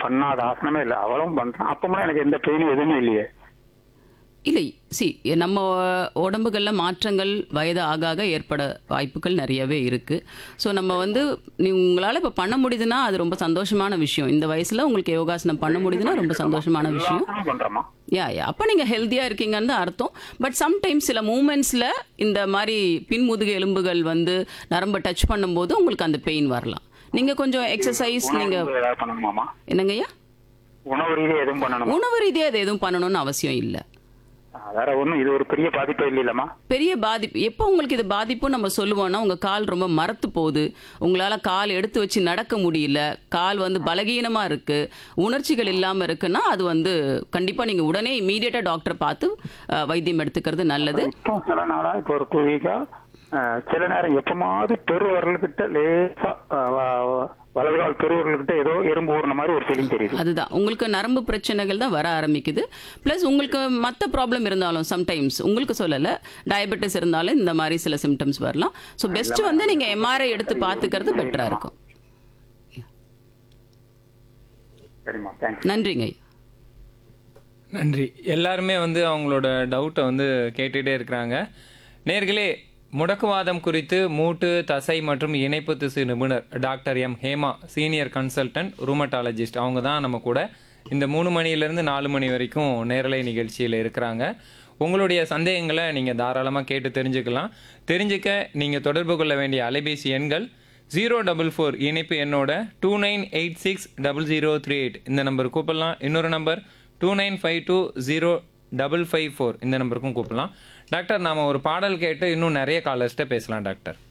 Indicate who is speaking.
Speaker 1: பண்ணாத ஆசனமே இல்லை அவளும் பண்றான் அப்பமும் எனக்கு எந்த பெயினும் எதுவுமே இல்லையே
Speaker 2: இல்லை சி நம்ம உடம்புகள்ல மாற்றங்கள் வயது ஆக ஆக ஏற்பட வாய்ப்புகள் நிறையவே இருக்கு ஸோ நம்ம வந்து நீ உங்களால் இப்போ பண்ண முடியுதுன்னா அது ரொம்ப சந்தோஷமான விஷயம் இந்த வயசுல உங்களுக்கு யோகாசனம் பண்ண முடியுதுன்னா ரொம்ப சந்தோஷமான விஷயம்
Speaker 1: ஆசனம் பண்றேம்மா
Speaker 2: யா யா அப்போ நீங்கள் ஹெல்த்தியாக இருக்கீங்கன்னு தான் அர்த்தம் பட் சம்டைம்ஸ் சில மூமெண்ட்ஸில் இந்த மாதிரி பின்முதுகு எலும்புகள் வந்து நரம்பை டச் பண்ணும்போது உங்களுக்கு அந்த பெயின் வரலாம் நீங்கள் கொஞ்சம் எக்ஸசைஸ் நீங்கள்
Speaker 1: உணவு ஏதாவது பண்ணணுமாமா
Speaker 2: என்னங்கய்யா
Speaker 1: உணவு ரீதியா எதுவும் பண்ணணுமா
Speaker 2: உணவு ரீதியாக அது எதுவும் பண்ணணும்னு அவசியம் இல்லை
Speaker 1: வேற ஒண்ணும் இது ஒரு பெரிய பாதிப்பே இல்லைல்லம்மா
Speaker 2: பெரிய பாதிப்பு எப்போ உங்களுக்கு இது பாதிப்பு நம்ம சொல்லுவோம்னா உங்கள் கால் ரொம்ப மரத்து போகுது உங்களால் கால் எடுத்து வச்சு நடக்க முடியல கால் வந்து பலகீனமாக இருக்குது உணர்ச்சிகள் இல்லாமல் இருக்குன்னா அது வந்து கண்டிப்பாக நீங்கள் உடனே இமீடியட்டாக டாக்டரை பார்த்து அஹ், வைத்தியம் எடுத்துக்கிறது நல்லது
Speaker 1: இப்போ சில நாளா இப்போ ஒரு டூ வீக்கா சில நேரம் எப்பமாவது பெருவரல்கிட்ட லேசா அஹ், வ- வ- வலது கால் பெருவரல்கிட்ட ஏதோ எறும்பு ஊறின மாதிரி ஒரு ஃபீலிங் தெரியுது
Speaker 2: அதுதான் உங்களுக்கு நரம்பு பிரச்சனைகள் தான் வர ஆரம்பிக்குது ப்ளஸ் உங்களுக்கு மற்ற ப்ராப்ளம் இருந்தாலும் சம்டைம்ஸ் உங்களுக்கு சொல்லலை டயபெட்டிஸ் இருந்தாலும் இந்த மாதிரி சில சிம்டம்ஸ் வரலாம் ஸோ பெஸ்ட் வந்து நீங்கள் எம்ஆர்ஐ எடுத்து பார்த்துக்கிறது பெட்டராக இருக்கும்
Speaker 1: சரிம்மா தேங்க்ஸ்
Speaker 2: நன்றிங்க ஐயா
Speaker 3: நன்றி எல்லாருமே வந்து அவங்களோட டவுட்டை வந்து கேட்டுகிட்டே இருக்கிறாங்க நேர்களே முடக்குவாதம் குறித்து மூட்டு தசை மற்றும் இணைப்பு திசு நிபுணர் doctor M Hema senior consultant rheumatologist அவங்க தான் நம்ம கூட இந்த மூணு மணிலேருந்து நாலு மணி வரைக்கும் நேரலை நிகழ்ச்சியில் இருக்கிறாங்க உங்களுடைய சந்தேகங்களை நீங்கள் தாராளமாக கேட்டு தெரிஞ்சுக்கலாம் தெரிஞ்சுக்க நீங்கள் தொடர்பு கொள்ள வேண்டிய அலைபேசி எண்கள் ஜீரோ டபுள் ஃபோர் இணைப்பு என்னோட two nine eight six double zero three eight இந்த நம்பர் கூப்பிடலாம் இன்னொரு number two nine five two zero double five four இந்த நம்பருக்கும் கூப்பிடலாம் டாக்டர் நாம ஒரு பாடல் கேட்டு இன்னும் நிறைய காலர்ஸ்ட்ட பேசலாம் டாக்டர்